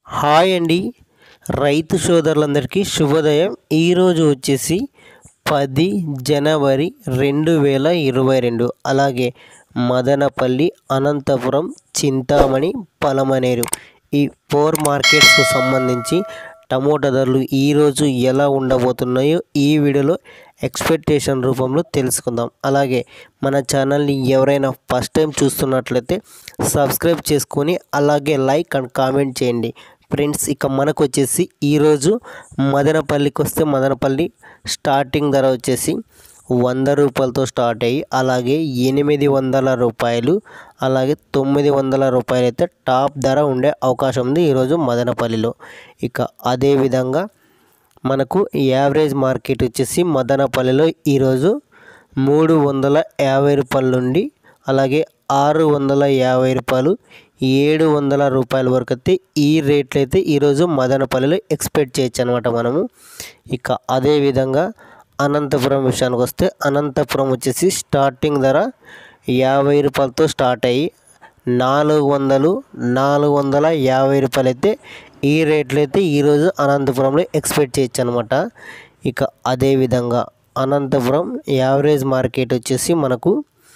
hi అండి రైతు సోదరులందరికీ శుభోదయం ఈరోజు వచ్చేసి పది జనవరి రెండు వేల ఇరవై రెండు అలాగే మదనపల్లి అనంతపురం చింతామణి పలమనేరు ఈ ఫోర్ మార్కెట్స్కు సంబంధించి టమోటా ధరలు ఈరోజు ఎలా ఉండబోతున్నాయో ఈ వీడియోలో ఎక్స్పెక్టేషన్ రూపంలో తెలుసుకుందాం అలాగే మన ఛానల్ని ఎవరైనా ఫస్ట్ టైం చూస్తున్నట్లయితే సబ్స్క్రైబ్ చేసుకొని అలాగే లైక్ అండ్ కామెంట్ చేయండి ఫ్రెండ్స్ ఇక మనకు వచ్చేసి ఈరోజు మదనపల్లికి వస్తే మదనపల్లి స్టార్టింగ్ ధర వచ్చేసి వంద రూపాయలతో స్టార్ట్ అయ్యి అలాగే ఎనిమిది వందల రూపాయలు అలాగే తొమ్మిది వందల రూపాయలు అయితే టాప్ ధర ఉండే అవకాశం ఉంది ఈరోజు మదనపల్లిలో ఇక అదేవిధంగా మనకు యావరేజ్ మార్కెట్ వచ్చేసి మదనపల్లిలో ఈరోజు మూడు వందల యాభై రూపాయల నుండి అలాగే ఆరు వందల యాభై రూపాయలు ఏడు వందల రూపాయల వరకు అయితే ఈ రేట్లు అయితే ఈరోజు మదనపల్లిలో ఎక్స్పెక్ట్ చేయొచ్చు అనమాట మనము ఇక అదేవిధంగా అనంతపురం విషయానికి వస్తే అనంతపురం వచ్చేసి స్టార్టింగ్ ధర యాభై రూపాయలతో స్టార్ట్ అయ్యి నాలుగు వందలు నాలుగు వందల యాభై రూపాయలు అయితే ఈ రేట్లు అయితే ఈరోజు అనంతపురంలో ఎక్స్పెక్ట్ చేయొచ్చు అనమాట ఇక అదేవిధంగా అనంతపురం యావరేజ్ మార్కెట్ వచ్చేసి మనకు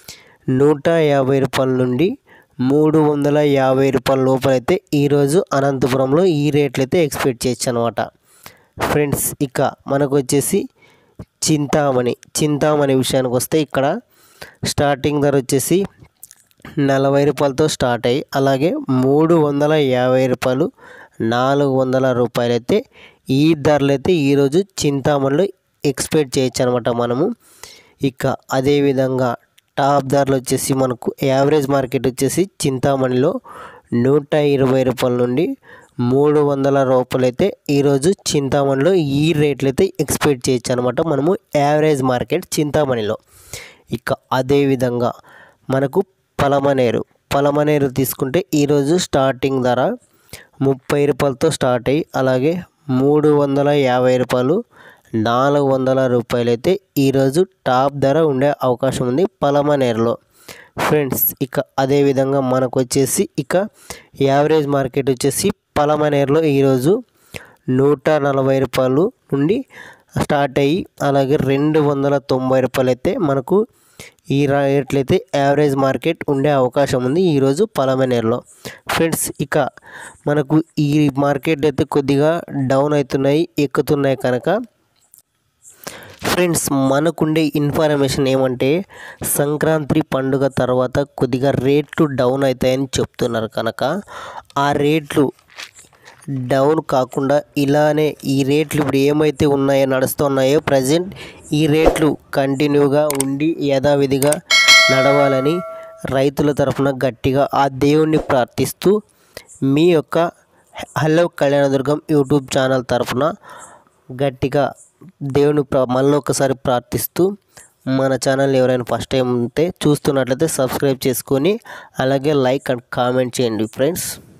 నూట యాభై రూపాయల నుండి మూడు వందల యాభై రూపాయల లోపలైతే ఈరోజు అనంతపురంలో ఈ రేట్లు అయితే ఎక్స్పెక్ట్ చేయొచ్చు అనమాట ఫ్రెండ్స్ ఇక మనకు వచ్చేసి చింతామణి చింతామణి విషయానికి వస్తే ఇక్కడ స్టార్టింగ్ ధర వచ్చేసి నలభై రూపాయలతో స్టార్ట్ అయ్యి అలాగే మూడు వందల యాభై రూపాయలు నాలుగు వందల రూపాయలు అయితే ఈ ధరలు అయితే ఈరోజు చింతామణిలో ఎక్స్పెక్ట్ చేయొచ్చు అనమాట మనము ఇక అదేవిధంగా టాప్ ధరలు వచ్చేసి మనకు యావరేజ్ మార్కెట్ వచ్చేసి చింతామణిలో నూట ఇరవై రూపాయల నుండి మూడు వందల రూపాయలు అయితే ఈరోజు చింతామణిలో ఈ రేట్లు అయితే ఎక్స్పెక్ట్ చేయొచ్చు అనమాట మనము యావరేజ్ మార్కెట్ చింతామణిలో ఇక అదేవిధంగా మనకు పలమనేరు పలమనేరు తీసుకుంటే ఈరోజు స్టార్టింగ్ ధర ముప్పై రూపాయలతో స్టార్ట్ అయ్యి అలాగే మూడు వందల యాభై రూపాయలు నాలుగు వందల రూపాయలు అయితే ఈరోజు టాప్ ధర ఉండే అవకాశం ఉంది పలమనేరులో ఫ్రెండ్స్ ఇక అదేవిధంగా మనకు వచ్చేసి ఇక యావరేజ్ మార్కెట్ వచ్చేసి పలమనేరులో ఈరోజు నూట నలభై రూపాయలు నుండి స్టార్ట్ అయ్యి అలాగే రెండు వందల తొంభై రూపాయలు అయితే మనకు ఈ రేట్లు అయితే యావరేజ్ మార్కెట్ ఉండే అవకాశం ఉంది ఈరోజు పలమనేరులో ఫ్రెండ్స్ ఇక మనకు ఈ మార్కెట్ అయితే కొద్దిగా డౌన్ అవుతున్నాయి ఎక్కుతున్నాయి కనుక ఫ్రెండ్స్ మనకుండే ఇన్ఫర్మేషన్ ఏమంటే సంక్రాంతి పండుగ తర్వాత కొద్దిగా రేట్లు డౌన్ అవుతాయని చెప్తున్నారు కనుక ఆ రేట్లు డౌన్ కాకుండా ఇలానే ఈ రేట్లు ఇప్పుడు ఏమైతే ఉన్నాయో నడుస్తున్నాయో ప్రజెంట్ ఈ రేట్లు కంటిన్యూగా ఉండి యథావిధిగా నడవాలని రైతుల తరఫున గట్టిగా ఆ దేవుణ్ణి ప్రార్థిస్తూ మీ యొక్క హలో కళ్యాణదుర్గం యూట్యూబ్ ఛానల్ తరఫున గట్టిగా దేవుని ప్ర మళ్ళీ ఒకసారి ప్రార్థిస్తూ మన ఛానల్ ఎవరైనా ఫస్ట్ టైం ఉంటే చూస్తున్నట్లయితే సబ్స్క్రైబ్ చేసుకొని అలాగే లైక్ అండ్ కామెంట్ చేయండి ఫ్రెండ్స్